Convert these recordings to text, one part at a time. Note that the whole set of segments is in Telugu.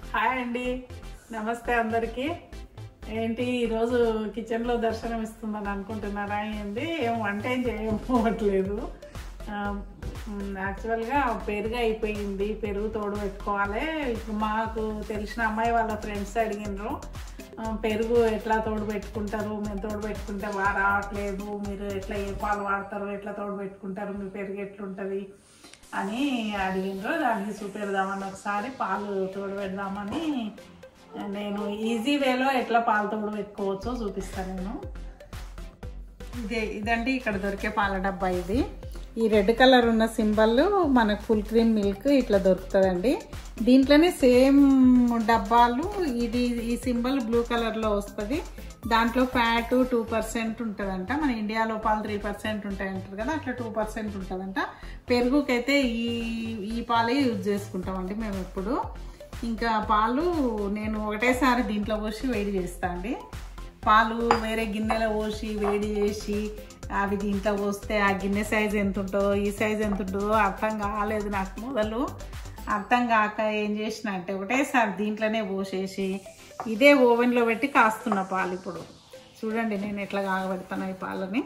హాయ్ అండి నమస్తే అందరికీ ఏంటి ఈరోజు కిచెన్లో దర్శనం ఇస్తుందని అనుకుంటున్నారా ఏంది ఏం వంట ఏం చేయకపోవట్లేదు యాక్చువల్గా పెరుగు అయిపోయింది పెరుగు తోడు పెట్టుకోవాలి ఇప్పుడు మాకు తెలిసిన అమ్మాయి వాళ్ళ ఫ్రెండ్స్ అడిగినారు ఆ, పెరుగు ఎట్లా తోడు పెట్టుకుంటారు మేము తోడు పెట్టుకుంటే బాగా రావట్లేదు మీరు ఎట్లా ఏ పాలు వాడతారు ఎట్లా తోడు పెట్టుకుంటారు మీ పెరుగు ఎట్లుంటుంది అని అడిగిండ్రు దానికి చూపెడదామని ఒకసారి పాలు తోడు పెడదామని నేను ఈజీ వేలో ఎట్లా పాలు తోడు పెట్టుకోవచ్చో చూపిస్తాను నేను ఇదే ఇదండి ఇక్కడ దొరికే పాల డబ్బా ఇది ఈ రెడ్ కలర్ ఉన్న సింబల్ మనకు ఫుల్ క్రీమ్ మిల్క్ ఇట్లా దొరుకుతుందండి దీంట్లోనే సేమ్ డబ్బాలు ఇది ఈ సింబల్ బ్లూ కలర్లో వస్తుంది దాంట్లో ఫ్యాట్ టూ పర్సెంట్ ఉంటుందంట మన ఇండియాలో పాలు త్రీ పర్సెంట్ ఉంటాయి అంటారు కదా అట్లా టూ పర్సెంట్ ఉంటుందంట పెరుగుకైతే ఈ ఈ పాలే యూజ్ చేసుకుంటామండి మేము ఎప్పుడు ఇంకా పాలు నేను ఒకటేసారి దీంట్లో పోసి వేడి చేస్తా అండి పాలు వేరే గిన్నెలో పోసి వేడి చేసి అవి దీంట్లో పోస్తే ఆ గిన్నె సైజ్ ఎంత ఉంటుందో ఈ సైజ్ ఎంత ఉంటుందో అర్థం కాలేదు నాకు మొదలు అర్థం కాక ఏం చేసిన అంటే ఒకటేసారి దీంట్లోనే పోసేసి ఇదే ఓవెన్లో పెట్టి కాస్తున్న పాలు ఇప్పుడు చూడండి నేను ఎట్లా కాగబెడతాను ఈ పాలని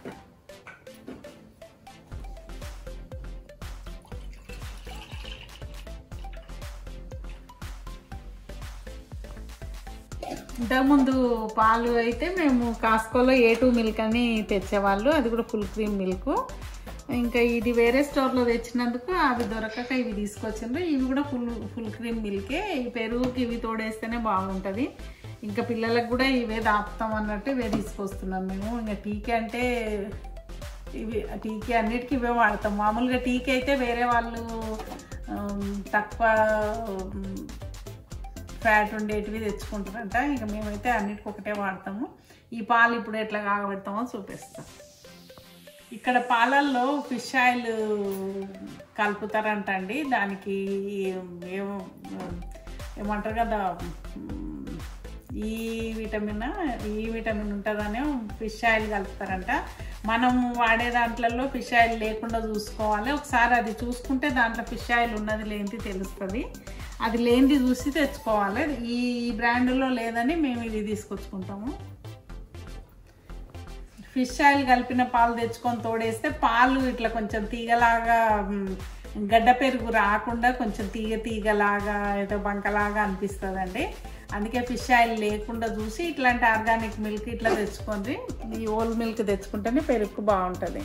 ఇంతకుముందు పాలు అయితే మేము కాస్కోలో ఏ టూ మిల్క్ అని తెచ్చేవాళ్ళు అది కూడా ఫుల్ క్రీమ్ మిల్క్ ఇంకా ఇది వేరే స్టోర్లో తెచ్చినందుకు అవి దొరకక ఇవి తీసుకొచ్చిండ్రు ఇవి కూడా ఫుల్ ఫుల్ క్రీమ్ మిల్కే ఈ పెరుగుకి ఇవి తోడేస్తేనే బాగుంటుంది ఇంకా పిల్లలకు కూడా ఇవే దాపుతాం అన్నట్టు ఇవే తీసుకొస్తున్నాం మేము ఇంకా టీకే అంటే ఇవి టీకే అన్నిటికీ ఇవే వాడతాం మామూలుగా టీకే అయితే వేరే వాళ్ళు ఆమ్, తక్కువ ఆమ్, ఫ్యాట్ ఉండేటివి తెచ్చుకుంటారంట ఇక మేమైతే అన్నిటికి ఒకటే వాడతాము ఈ పాలు ఇప్పుడు ఎట్లా కాగబెడతామో చూపిస్తాం ఇక్కడ పాలల్లో ఫిష్ ఆయిల్ కలుపుతారంట అండి దానికి ఏమో ఏమంటారు కదా ఈ విటమిన్ ఈ విటమిన్ ఉంటుందనే ఫిష్ ఆయిల్ కలుపుతారంట మనం వాడే దాంట్లలో ఫిష్ ఆయిల్ లేకుండా చూసుకోవాలి ఒకసారి అది చూసుకుంటే దాంట్లో ఫిష్ ఆయిల్ ఉన్నది లేనిది తెలుస్తుంది అది లేనిది చూసి తెచ్చుకోవాలి ఈ బ్రాండ్లో లేదని మేము ఇది తీసుకొచ్చుకుంటాము ఫిష్ ఆయిల్ కలిపిన పాలు తెచ్చుకొని తోడేస్తే పాలు ఇట్లా కొంచెం తీగలాగా మ్, గడ్డ పెరుగు రాకుండా కొంచెం తీగ తీగలాగా ఏదో బంకలాగా అనిపిస్తుందండి అందుకే ఫిష్ ఆయిల్ లేకుండా చూసి ఇట్లాంటి ఆర్గానిక్ మిల్క్ ఇట్లా తెచ్చుకోండి ఈ ఓల్ మిల్క్ తెచ్చుకుంటేనే పెరుగు బాగుంటుంది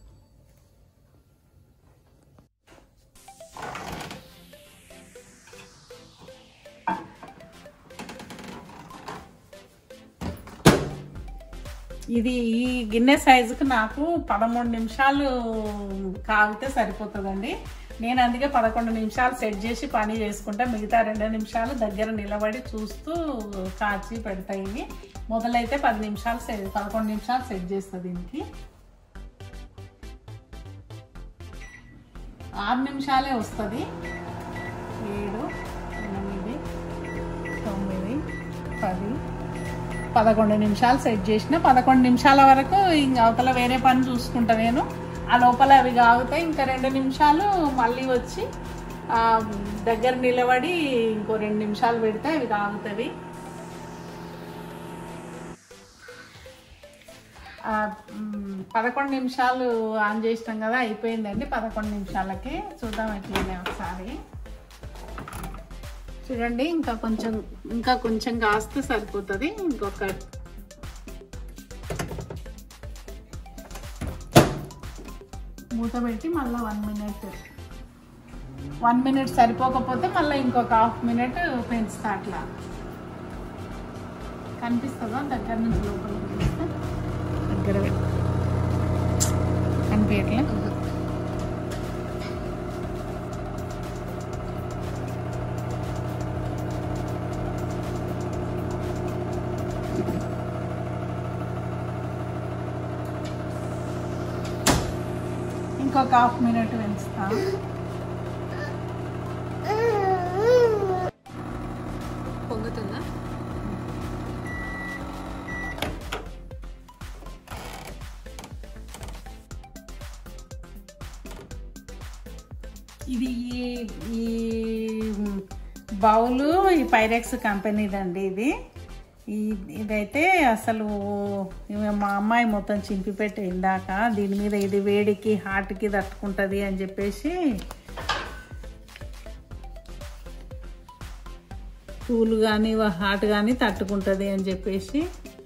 ఇది ఈ గిన్నె సైజుకి నాకు పదమూడు నిమిషాలు కాగితే సరిపోతుందండి నేను అందుకే పదకొండు నిమిషాలు సెట్ చేసి పని చేసుకుంటా మిగతా రెండు నిమిషాలు దగ్గర నిలబడి చూస్తూ కాచి పెడతాయి ఇవి మొదలైతే పది నిమిషాలు సెట్ పదకొండు నిమిషాలు సెట్ చేస్తుంది దీనికి ఆరు నిమిషాలే వస్తుంది ఏడు ఎనిమిది తొమ్మిది పది పదకొండు నిమిషాలు సెట్ చేసిన పదకొండు నిమిషాల వరకు ఇంకా అవతల వేరే పని చూసుకుంటా నేను ఆ లోపల అవి కాగుతాయి ఇంకా రెండు నిమిషాలు మళ్ళీ వచ్చి ఆ, దగ్గర నిలబడి ఇంకో రెండు నిమిషాలు పెడితే అవి కాగుతాయి ఆ, మ్, పదకొండు నిమిషాలు ఆన్ చేసినాం కదా అయిపోయిందండి పదకొండు నిమిషాలకి చూద్దాం ఎట్లనే ఒకసారి చూడండి ఇంకా కొంచెం ఇంకా కొంచెం కాస్తే సరిపోతుంది ఇంకొక మూత పెట్టి మళ్ళీ వన్ మినిట్ వన్ మినిట్ సరిపోకపోతే మళ్ళీ ఇంకొక హాఫ్ మినిట్ పెంచుతా అట్లా కనిపిస్తుందా దగ్గర నుంచి లోపల చూస్తే దగ్గర పెట్టు. కనిపించట్లే ఇంకొక హాఫ్ మినిట్ పెంచుతా పొంగుతుందా ఇది ఈ ఈ బౌలు ఈ పైరెక్స్ కంపెనీదండి ఇది ఈ- ఇదైతే అసలు ఇవి మా అమ్మాయి మొత్తం చింపి పెట్టి ఇందాక దీని మీద ఇది వేడికి హార్ట్కి తట్టుకుంటుంది అని చెప్పేసి కూల్ కానీ హాట్ కానీ తట్టుకుంటుంది అని చెప్పేసి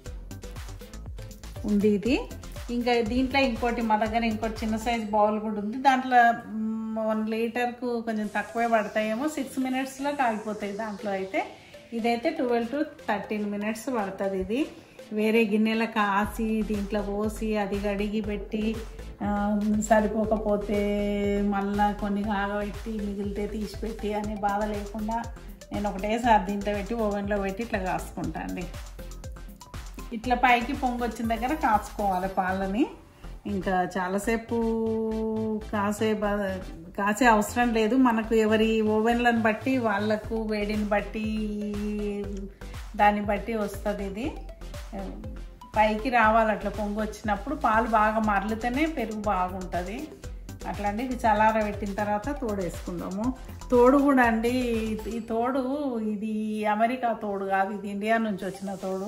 ఉంది ఇది ఇంకా దీంట్లో ఇంకోటి మా దగ్గర ఇంకోటి చిన్న సైజ్ బౌల్ కూడా ఉంది దాంట్లో వన్ లీటర్కు కొంచెం తక్కువే పడతాయేమో సిక్స్ మినిట్స్లో కాగిపోతాయి దాంట్లో అయితే ఇదైతే ట్వెల్వ్ టు థర్టీన్ మినిట్స్ పడుతుంది ఇది వేరే గిన్నెల కాసి దీంట్లో పోసి అది కడిగి పెట్టి ఆ, సరిపోకపోతే మళ్ళా కొన్ని కాగబెట్టి మిగిలితే తీసి పెట్టి అనే బాధ లేకుండా నేను ఒకటేసారి దీంట్లో పెట్టి ఓవెన్లో పెట్టి ఇట్లా కాసుకుంటా అండి ఇట్లా పైకి పొంగు వచ్చిన దగ్గర కాచుకోవాలి పాలని ఇంకా చాలాసేపు కాసే బ- కాసే అవసరం లేదు మనకు ఎవరి ఓవెన్లను బట్టి వాళ్ళకు వేడిని బట్టి దాన్ని బట్టి వస్తుంది ఇది పైకి రావాలి అట్లా పొంగు వచ్చినప్పుడు పాలు బాగా మరలితేనే పెరుగు బాగుంటుంది అట్లా అండి ఇది చల్లార పెట్టిన తర్వాత తోడు వేసుకుందాము తోడు కూడా అండి ఈ- ఈ తోడు ఇది అమెరికా తోడు కాదు ఇది ఇండియా నుంచి వచ్చిన తోడు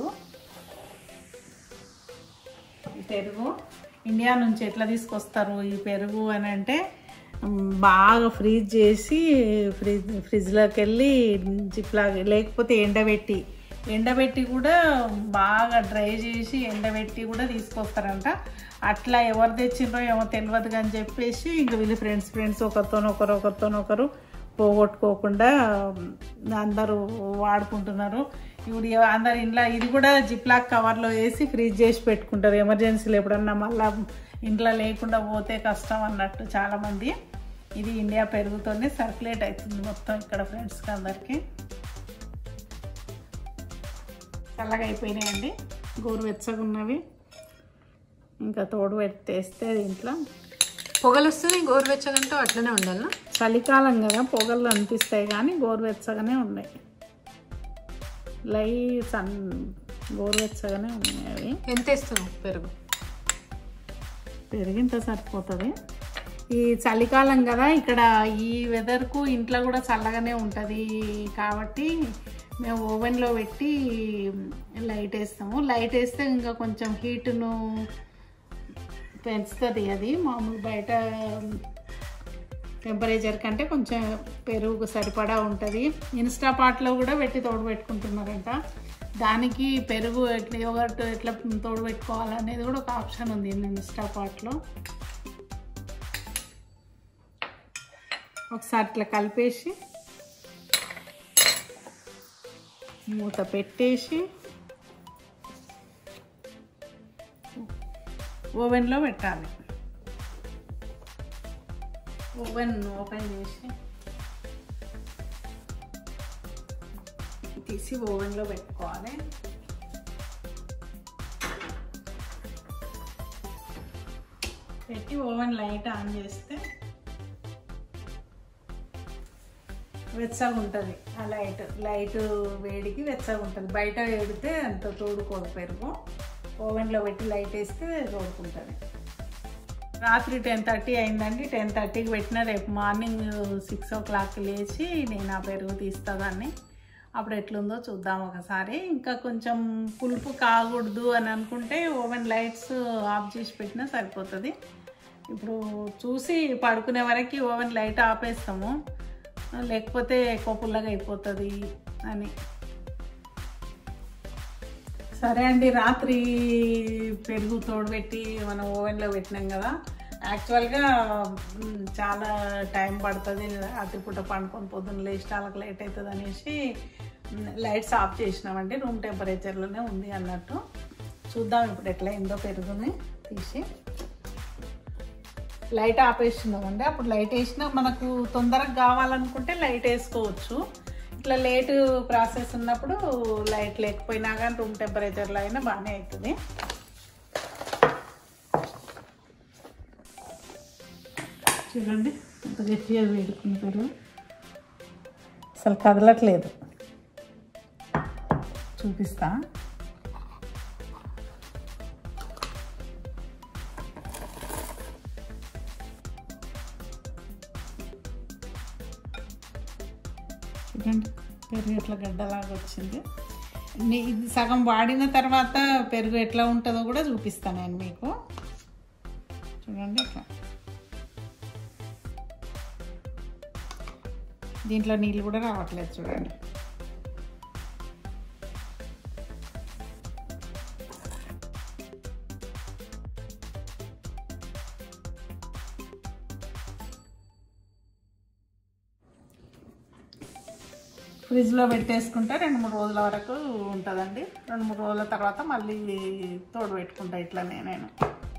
ఈ పెరుగు ఇండియా నుంచి ఎట్లా తీసుకొస్తారు ఈ పెరుగు అని అంటే మ్, బాగా ఫ్రీజ్ చేసి ఫ్రిజ్ ఫ్రిడ్జ్లోకి వెళ్ళి జిప్లాగా లేకపోతే ఎండబెట్టి ఎండబెట్టి కూడా బాగా డ్రై చేసి ఎండబెట్టి కూడా తీసుకొస్తారంట అట్లా ఎవరు తెచ్చిండ్రో ఏమో తెలియదు అని చెప్పేసి ఇంక వీళ్ళు ఫ్రెండ్స్ ఫ్రెండ్స్ ఒకరితోనొకరు ఒకరితోనొకరు పోగొట్టుకోకుండా అందరూ వాడుకుంటున్నారు ఇప్పుడు ఎవ- అందరు ఇంట్లో ఇది కూడా జిప్లాక్ కవర్లో వేసి ఫ్రీజ్ చేసి పెట్టుకుంటారు ఎమర్జెన్సీలో ఎప్పుడన్నా మళ్ళీ ఇంట్లో లేకుండా పోతే కష్టం అన్నట్టు చాలామంది ఇది ఇండియా పెరుగుతోనే సర్క్యులేట్ అవుతుంది మొత్తం ఇక్కడ ఫ్రెండ్స్కి అందరికీ చల్లగా అయిపోయినాయండి గోరువెచ్చగా ఉన్నవి ఇంకా తోడు పెట్టేస్తే దీంట్లో పొగలు వస్తుంది గోరువెచ్చగంటూ అట్లనే ఉండాలా చలికాలం కదా పొగలు అనిపిస్తాయి కానీ గోరువెచ్చగానే ఉన్నాయి లై సన్ గోరువెచ్చగానే ఉన్నాయి అవి ఎంత వేస్తున్నావు పెరుగు పెరిగింత సరిపోతుంది ఈ చలికాలం కదా ఇక్కడ ఈ వెదర్కు ఇంట్లో కూడా చల్లగానే ఉంటుంది కాబట్టి మేము ఓవెన్లో పెట్టి లైట్ వేస్తాము లైట్ వేస్తే ఇంకా కొంచెం హీట్ను పెంచుతుంది అది మామూలు బయట టెంపరేచర్ కంటే కొంచెం పెరుగు సరిపడా ఉంటుంది ఇన్స్టా పాట్లో కూడా పెట్టి తోడు పెట్టుకుంటున్నారంట దానికి పెరుగు ఎట్లా యోగర్ట్ ఎట్లా తోడు పెట్టుకోవాలనేది కూడా ఒక ఆప్షన్ ఉంది ఇన్స్టా పాట్లో ఒకసారి ఇట్లా కలిపేసి మూత పెట్టేసి ఓవెన్లో పెట్టాలి ఓవెన్ ఓపెన్ చేసి తీసి ఓవెన్లో పెట్టుకోవాలి పెట్టి ఓవెన్ లైట్ ఆన్ చేస్తే వెచ్చగా ఉంటుంది ఆ లైట్ లైట్ వేడికి వెచ్చగా ఉంటుంది బయట వేడితే అంత తోడుకోదు పెరుగు ఓవెన్లో పెట్టి లైట్ వేస్తే తోడుకుంటుంది రాత్రి టెన్ థర్టీ అయిందండి టెన్ థర్టీకి పెట్టిన రేపు మార్నింగ్ సిక్స్ ఓ క్లాక్కి లేచి నేను ఆ పెరుగు తీస్తుందాన్ని అప్పుడు ఎట్లుందో చూద్దాం ఒకసారి ఇంకా కొంచెం పులుపు కాకూడదు అని అనుకుంటే ఓవెన్ లైట్స్ ఆఫ్ చేసి పెట్టినా సరిపోతుంది ఇప్పుడు చూసి పడుకునే వరకు ఓవెన్ లైట్ ఆపేస్తాము లేకపోతే ఎక్కువ పుల్లగా అయిపోతుంది అని సరే అండి రాత్రి పెరుగు తోడుపెట్టి మనం ఓవెన్లో పెట్టినాం కదా యాక్చువల్గా మ్, చాలా టైం పడుతుంది రాత్రిపూట పండుకొని పొద్దున్న లేచి వాళ్ళకి లేట్ అవుతుంది అనేసి మ్, లైట్స్ ఆఫ్ చేసినామండి రూమ్ టెంపరేచర్లోనే ఉంది అన్నట్టు చూద్దాం ఇప్పుడు ఎట్లా అయిందో పెరుగుని తీసి లైట్ ఆపేస్తున్నామండి అప్పుడు లైట్ వేసినా మనకు తొందరగా కావాలనుకుంటే లైట్ వేసుకోవచ్చు ఇట్లా లేట్ ప్రాసెస్ ఉన్నప్పుడు లైట్ లేకపోయినా కానీ రూమ్ టెంపరేచర్లో అయినా బాగానే అవుతుంది చూడండి ఎంత గట్టిగా వేడుకున్న పెరుగు అసలు కదలట్లేదు చూపిస్తా చూడండి పెరుగు ఇట్లా గడ్డలాగా వచ్చింది ని- ఇది సగం వాడిన తర్వాత పెరుగు ఎట్లా ఉంటుందో కూడా చూపిస్తాను నేను మీకు చూడండి ఇట్లా దీంట్లో నీళ్ళు కూడా రావట్లేదు చూడండి ఫ్రిడ్జ్లో పెట్టేసుకుంటే రెండు మూడు రోజుల వరకు ఉంటుందండి రెండు మూడు రోజుల తర్వాత మళ్ళీ తోడు పెట్టుకుంటా ఇట్లనే నేను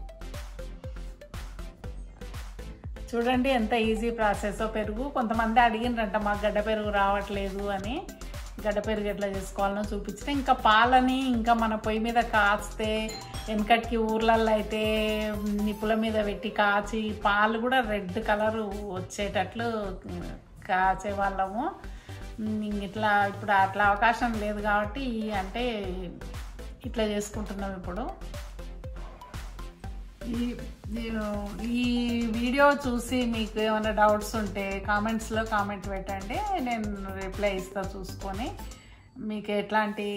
చూడండి ఎంత ఈజీ ప్రాసెస్ పెరుగు కొంతమంది అడిగినరంట మాకు గడ్డ పెరుగు రావట్లేదు అని గడ్డ పెరుగు ఎట్లా చేసుకోవాలనో చూపించిన ఇంకా పాలని ఇంకా మన పొయ్యి మీద కాస్తే వెనకటికి ఊర్లల్లో అయితే నిప్పుల మీద పెట్టి కాచి పాలు కూడా రెడ్ కలర్ వచ్చేటట్లు కాచే వాళ్ళము ఇంక ఇట్లా ఇప్పుడు అట్లా అవకాశం లేదు కాబట్టి అంటే ఇట్లా చేసుకుంటున్నాం ఇప్పుడు ఈ ఈ- ఈ వీడియో చూసి మీకు ఏమైనా డౌట్స్ ఉంటే కామెంట్స్లో కామెంట్ పెట్టండి నేను రిప్లై ఇస్తా చూసుకొని మీకు ఎట్లాంటి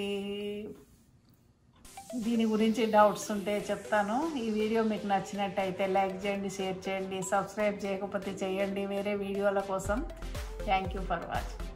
దీని గురించి డౌట్స్ ఉంటే చెప్తాను ఈ వీడియో మీకు నచ్చినట్టయితే లైక్ చేయండి షేర్ చేయండి సబ్స్క్రైబ్ చేయకపోతే చేయండి వేరే వీడియోల కోసం థ్యాంక్ యూ ఫర్ వాచింగ్